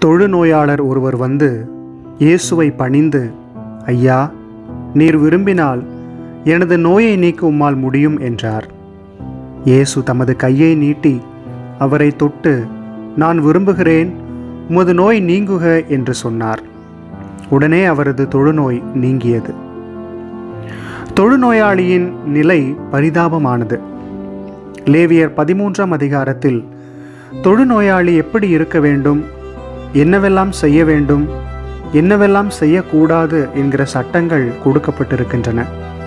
தொழுநோயாளர் ஒருவர் வந்து இயேசுவை பணிந்து ஐயா நீர் விரும்பினால் எனது நோயை நீக்க உம்மால் முடியும் என்றார் இயேசு தமது கையை நீட்டி அவரை தொட்டு நான் விரும்புகிறேன் உமது நோய் நீங்குக என்று சொன்னார் உடனே அவரது தொழுநோய் நீங்கியது தொழுநோயாளியின் நிலை பரிதாபமானது லேவியர் பதிமூன்றாம் அதிகாரத்தில் தொழுநோயாளி எப்படி இருக்க வேண்டும் என்னவெல்லாம் செய்ய வேண்டும் என்னவெல்லாம் செய்யக்கூடாது என்கிற சட்டங்கள் கொடுக்கப்பட்டிருக்கின்றன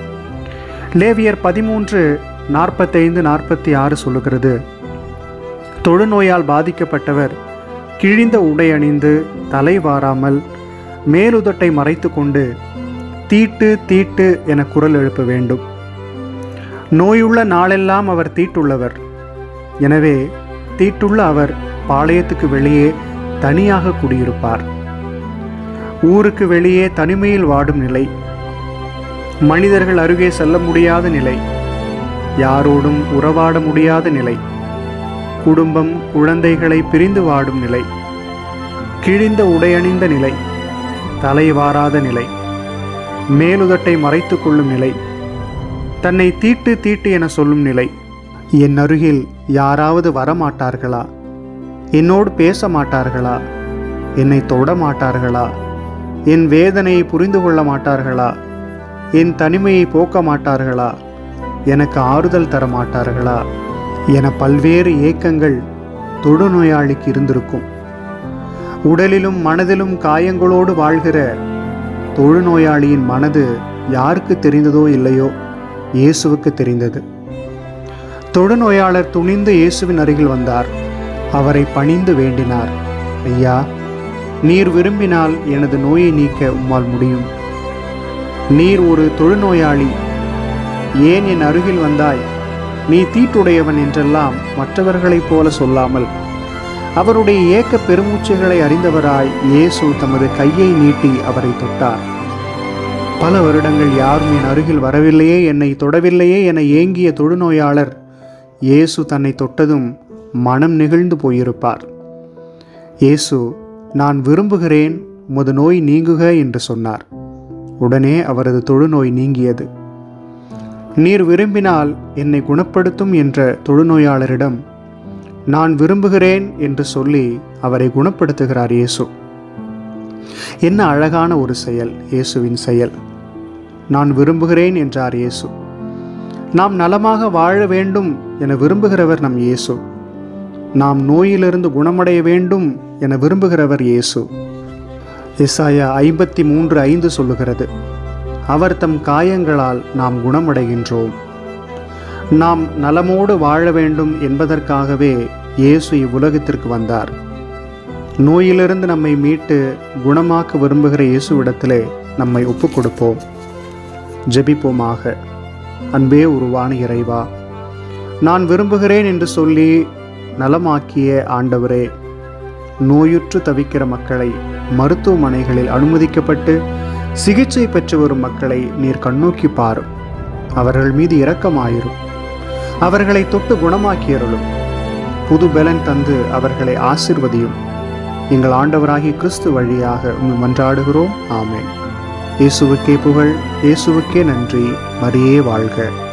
லேவியர் பதிமூன்று நாற்பத்தைந்து நாற்பத்தி ஆறு சொல்லுகிறது தொழுநோயால் பாதிக்கப்பட்டவர் கிழிந்த உடை அணிந்து தலை வாராமல் மேலுதட்டை மறைத்து கொண்டு தீட்டு தீட்டு என குரல் எழுப்ப வேண்டும் நோயுள்ள நாளெல்லாம் அவர் தீட்டுள்ளவர் எனவே தீட்டுள்ள அவர் பாளையத்துக்கு வெளியே தனியாக குடியிருப்பார் ஊருக்கு வெளியே தனிமையில் வாடும் நிலை மனிதர்கள் அருகே செல்ல முடியாத நிலை யாரோடும் உறவாட முடியாத நிலை குடும்பம் குழந்தைகளை பிரிந்து வாடும் நிலை கிழிந்த உடையணிந்த நிலை தலை வாராத நிலை மேலுதட்டை மறைத்து கொள்ளும் நிலை தன்னை தீட்டு தீட்டு என சொல்லும் நிலை என் அருகில் யாராவது வரமாட்டார்களா என்னோடு பேச மாட்டார்களா என்னை தொட மாட்டார்களா என் வேதனையை புரிந்து கொள்ள மாட்டார்களா என் தனிமையை போக்க மாட்டார்களா எனக்கு ஆறுதல் தர மாட்டார்களா என பல்வேறு ஏக்கங்கள் தொடுநோயாளிக்கு இருந்திருக்கும் உடலிலும் மனதிலும் காயங்களோடு வாழ்கிற தொழுநோயாளியின் மனது யாருக்கு தெரிந்ததோ இல்லையோ இயேசுவுக்கு தெரிந்தது தொழுநோயாளர் துணிந்து இயேசுவின் அருகில் வந்தார் அவரை பணிந்து வேண்டினார் ஐயா நீர் விரும்பினால் எனது நோயை நீக்க உம்மால் முடியும் நீர் ஒரு தொழுநோயாளி ஏன் என் அருகில் வந்தாய் நீ தீட்டுடையவன் என்றெல்லாம் மற்றவர்களைப் போல சொல்லாமல் அவருடைய ஏக்க பெருமூச்சுகளை அறிந்தவராய் இயேசு தமது கையை நீட்டி அவரை தொட்டார் பல வருடங்கள் யாரும் என் அருகில் வரவில்லையே என்னை தொடவில்லையே என ஏங்கிய தொழுநோயாளர் இயேசு தன்னை தொட்டதும் மனம் நெகிழ்ந்து போயிருப்பார் இயேசு நான் விரும்புகிறேன் உமது நோய் நீங்குக என்று சொன்னார் உடனே அவரது தொழுநோய் நீங்கியது நீர் விரும்பினால் என்னை குணப்படுத்தும் என்ற தொழுநோயாளரிடம் நான் விரும்புகிறேன் என்று சொல்லி அவரை குணப்படுத்துகிறார் இயேசு என்ன அழகான ஒரு செயல் இயேசுவின் செயல் நான் விரும்புகிறேன் என்றார் இயேசு நாம் நலமாக வாழ வேண்டும் என விரும்புகிறவர் நம் இயேசு நாம் நோயிலிருந்து குணமடைய வேண்டும் என விரும்புகிறவர் இயேசு எஸ்ஆயா ஐம்பத்தி மூன்று ஐந்து சொல்லுகிறது அவர் தம் காயங்களால் நாம் குணமடைகின்றோம் நாம் நலமோடு வாழ வேண்டும் என்பதற்காகவே இயேசு இவ்வுலகத்திற்கு வந்தார் நோயிலிருந்து நம்மை மீட்டு குணமாக்க விரும்புகிற இயேசுவிடத்திலே நம்மை ஒப்புக் கொடுப்போம் ஜெபிப்போமாக அன்பே உருவான இறைவா நான் விரும்புகிறேன் என்று சொல்லி நலமாக்கிய ஆண்டவரே நோயுற்று தவிக்கிற மக்களை மருத்துவமனைகளில் அனுமதிக்கப்பட்டு சிகிச்சை பெற்று வரும் மக்களை நீர் கண்ணோக்கி பாரும் அவர்கள் மீது இரக்கமாயிரும் அவர்களை தொட்டு குணமாக்கியருளும் புது பலன் தந்து அவர்களை ஆசிர்வதியும் எங்கள் ஆண்டவராகிய கிறிஸ்து வழியாக உம்மை மன்றாடுகிறோம் ஆமென் இயேசுவுக்கே புகழ் இயேசுவுக்கே நன்றி மரியே வாழ்க